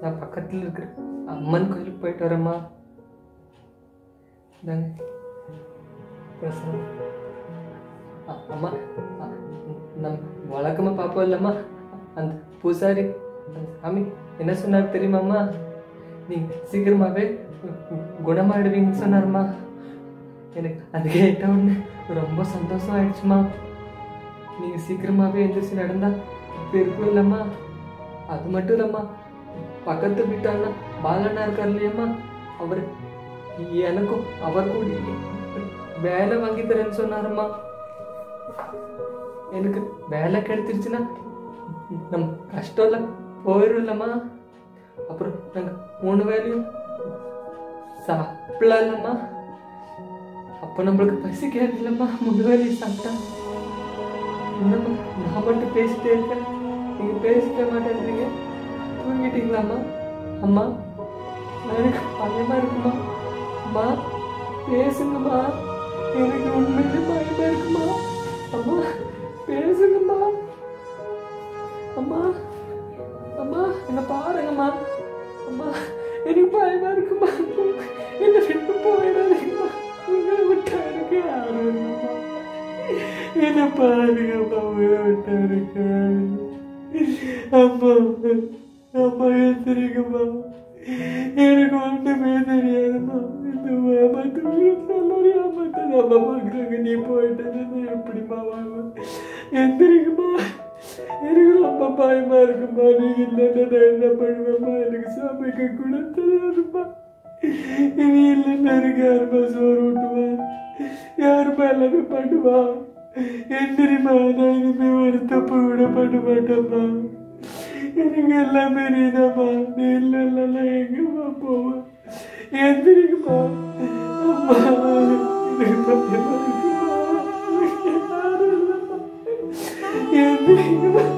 நான் பக்கத்தில் இருக்கிற அம்மன் கோயிலுக்கு போயிட்டு வரேம்மா இந்தாங்க பிரசாதம். அ- அம்மா அ- நம் வழக்கமாக பார்ப்போம் இல்லைம்மா அந்த பூசாரி அந்த சாமி என்ன சொன்னார் தெரியுமாம்மா நீங்க சீக்கிரமாவே குணமாயிடுவீங்கன்னு சொன்னாருமா எனக்கு அது கேட்ட உடனே ரொம்ப சந்தோஷம் ஆயிடுச்சுமா நீங்க சீக்கிரமாவே எந்திரிச்சு நடந்தா இப்படி இருக்கும் இல்லம்மா அது மட்டும் இல்லம்மா பக்கத்து வீட்டாண்ணா பாலண்ணா இருக்கார் இல்லையம்மா அவர் எனக்கும் அவர் கூட வேலை வாங்கி தரேன்னு சொன்னாருமா எனக்கு வேலை கிடைச்சிருச்சுன்னா நம்ம கஷ்டம்லாம் போயிடும்லம்மா அப்புறம் நாங்கள் மூணு வேலையும் சாப்பிடலாம் இல்லைம்மா அப்போ நம்மளுக்கு பசிக்காது இல்லைம்மா மூணு வேலையும் சாப்பிட்டா என்னம்மா நான் மட்டும் பேசிட்டே இருக்கேன் நீங்கள் பேசிக்க மாட்டேன்றீங்க தூங்கிட்டீங்களாம்மா அம்மா எனக்கு பயமா இருக்குமா அம்மா பேசுங்கம்மா எனக்கு உண்மையிலே பயமா இருக்குமா அம்மா பேசுங்கம்மா அம்மா அம்மா என்ன பாருங்கம்மா அம்மா எனக்கு பயமா இருக்குமா என்ன விட்டு போயிடாதீங்கம்மா உங்களை விட்டா இருக்கு யாரும் இல்லைம்மா என்ன பாருங்கம்மா உங்களை விட்டா இருக்கு அம்மா அம்மா எந்திரிங்கம்மா எனக்கு ஒன்றுமே தெரியாதும்மா இந்த ஏமாத்து வீட்டில் எல்லாரும் ஏமாத்தது அம்மா பார்க்குறாங்க நீ போயிட்டது நான் எப்படிம்மா வாங்குவேன் எந்திரிங்கம்மா எனக்கு ரொம்ப பயமா இருக்குமா நீங்க இல்லைன்னா நான் என்ன பண்ணுவேம்மா எனக்கு சமைக்க கூட தெரியாதும்மா இனி இல்லைன்னா எனக்கு யாருமா சோறு ஊட்டுவேன் யாருமா எல்லாமே பண்ணுவா எந்திரிமா நான் இனிமே ஒரு தப்பு கூட பண்ண மாட்டேம்மா எனக்கு எல்லாமே நீதாம்மா நீ இல்லைன்னா நான் எங்கம்மா போவேன் எந்திரிக்குமா அம்மா எனக்கு பயமா இருக்குமா எனக்கு யாரும் இல்லைம்மா எந்திரிக்குமா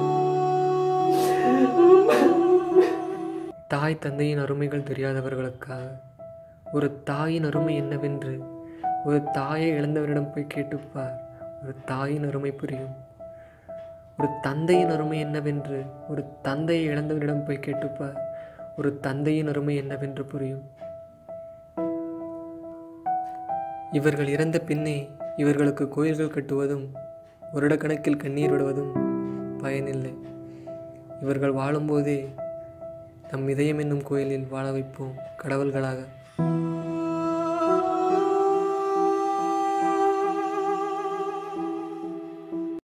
தாய் தந்தையின் அருமைகள் தெரியாதவர்களுக்காக ஒரு தாயின் அருமை என்னவென்று ஒரு தாயை இழந்தவரிடம் போய் கேட்டுப்பார் ஒரு தாயின் அருமை புரியும் ஒரு தந்தையின் அருமை என்னவென்று ஒரு தந்தையை இழந்தவரிடம் போய் கேட்டுப்பார் ஒரு தந்தையின் அருமை என்னவென்று புரியும் இவர்கள் இறந்த பின்னே இவர்களுக்கு கோயில்கள் கட்டுவதும் வருடக்கணக்கில் கண்ணீர் விடுவதும் பயனில்லை இவர்கள் வாழும்போதே நம் இதயம் என்னும் கோயிலில் வாழ வைப்போம் கடவுள்களாக